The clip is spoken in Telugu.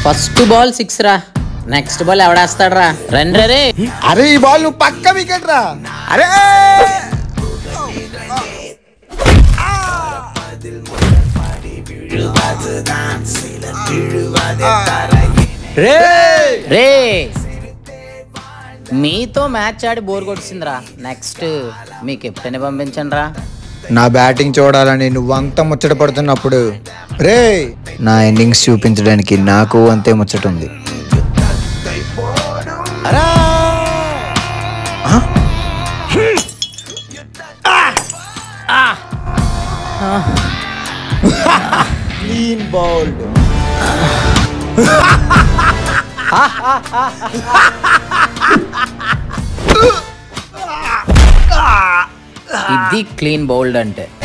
ఫస్ట్ బాల్ సిక్స్ రా నెక్స్ట్ బాల్ ఎవడేస్తాడు రా రండి రే అరే ఈ బాల్ నువ్వు పక్క వికెట్ రా అరే రే రే మీతో మ్యాచ్ ఆడి బోర్ కొట్టిందిరా నెక్స్ట్ మీ కెప్టెన్ పంపించండి రా నా బ్యాటింగ్ చూడాలని నువ్వు అంత ముచ్చట పడుతున్నప్పుడు రే నా ఇన్నింగ్స్ చూపించడానికి నాకు అంతే ముచ్చట ఉంది క్లీన్ బౌల్డ్ ఇది క్లీన్ బౌల్డ్ అంటే